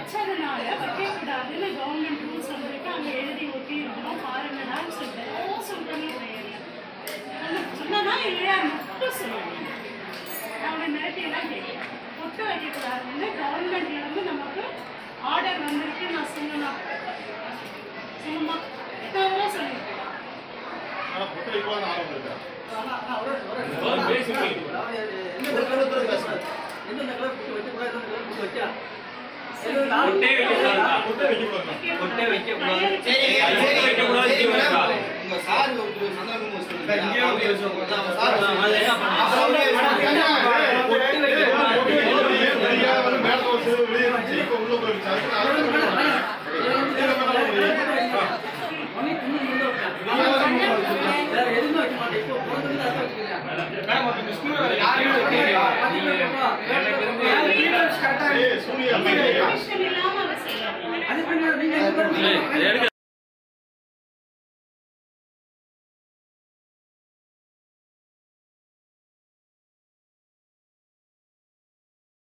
வச்சதுனால வைக்கக்கூடாதுன்னு government rules வந்திருக்கு அங்கே எழுதி ஒட்டி இருக்கணும் பாருங்கடான்னு சொல்லிட்டு ஓ சொல்கிறேன்னு கிடையாது சொன்னா இல்லையா மட்டும் சொல்லுவேன் அவனை மிரட்டியெல்லாம் கேட்கல பொட்டு வைக்கக்கூடாதுன்னு கவர்மெண்ட்ல இருந்து நமக்கு ஆர்டர் வந்திருக்கு நான் சொல்லணும் சும்மா எத்தனை சொல்லியிருக்கேன் ஆனா பொட்டு வைக்கலாம்னு ஆர்வம் இருக்கா பொட்டே வைக்கக்கூடாது. பொட்டு வைக்கக்கூடாது பொட்டே வைக்கக்கூடாது. சரி, கையை வைக்கக்கூடாது, கீழே வைக்கக்கூடாது. உங்க சார் ஒரு சந்தர்ப்பம் வச்சுருக்கீங்க. இங்கேயே ஒரு பேசுவோம். அதான் சார் அது என்ன பண்ணணும்? அவரே பொட்டு வைக்கக்கூடாது. வெளியே வந்து மேல ஒரு சிறு வெளியே இருந்துச்சு. இப்ப உள்ள போயிடுச்சு. அதுக்கு நான் அதை சொல்றேன். இதை பண்ண முடியும். மேடம், அப்ப இந்த ஸ்கூல்ல வேற யாரையும் வைக்கிறீங்களா? நீங்க எனக்கு இருந்து ஏய், சூனியா, பர்மிஷன் இல்லாம அதை செய்யலாம் இல்லை, அதை எடுக்க